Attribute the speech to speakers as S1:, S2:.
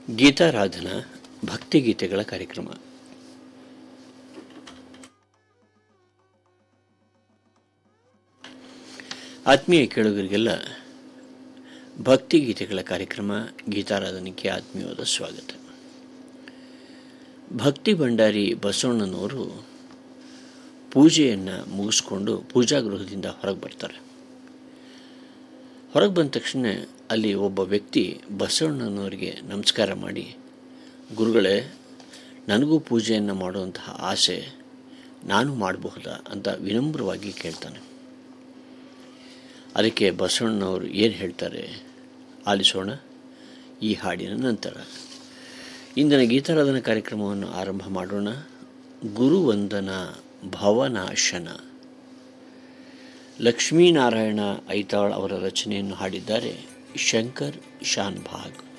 S1: ಗೀತಾರಾಧನಾ ಭಕ್ತಿಗೀತೆಗಳ ಕಾರ್ಯಕ್ರಮ ಆತ್ಮೀಯ ಕೇಳುಗರಿಗೆಲ್ಲ ಭಕ್ತಿಗೀತೆಗಳ ಕಾರ್ಯಕ್ರಮ ಗೀತಾರಾಧನೆಗೆ ಆತ್ಮೀಯವಾದ ಸ್ವಾಗತ ಭಕ್ತಿ ಭಂಡಾರಿ ಬಸವಣ್ಣನವರು ಪೂಜೆಯನ್ನು ಮುಗಿಸ್ಕೊಂಡು ಪೂಜಾ ಗೃಹದಿಂದ ಹೊರಗೆ ಬರ್ತಾರೆ ಹೊರಗೆ ಬಂದ ತಕ್ಷಣ ಅಲ್ಲಿ ಒಬ್ಬ ವ್ಯಕ್ತಿ ಬಸವಣ್ಣನವರಿಗೆ ನಮಸ್ಕಾರ ಮಾಡಿ ಗುರುಗಳೇ ನನಗೂ ಪೂಜೆಯನ್ನು ಮಾಡುವಂತಹ ಆಸೆ ನಾನು ಮಾಡಬಹುದಾ ಅಂತ ವಿನಮ್ರವಾಗಿ ಕೇಳ್ತಾನೆ ಅದಕ್ಕೆ ಬಸವಣ್ಣನವರು ಏನು ಹೇಳ್ತಾರೆ ಆಲಿಸೋಣ ಈ ಹಾಡಿನ ನಂತರ ಇಂದಿನ ಗೀತಾರಾಧನಾ ಕಾರ್ಯಕ್ರಮವನ್ನು ಆರಂಭ ಮಾಡೋಣ ಗುರುವಂದನ ಭವನಾಶನ ಲಕ್ಷ್ಮೀನಾರಾಯಣ ಐತಾಳ್ ಅವರ ರಚನೆಯನ್ನು ಹಾಡಿದ್ದಾರೆ ಶಂಕರ್ ಶಾನ್ ಭಾಗ್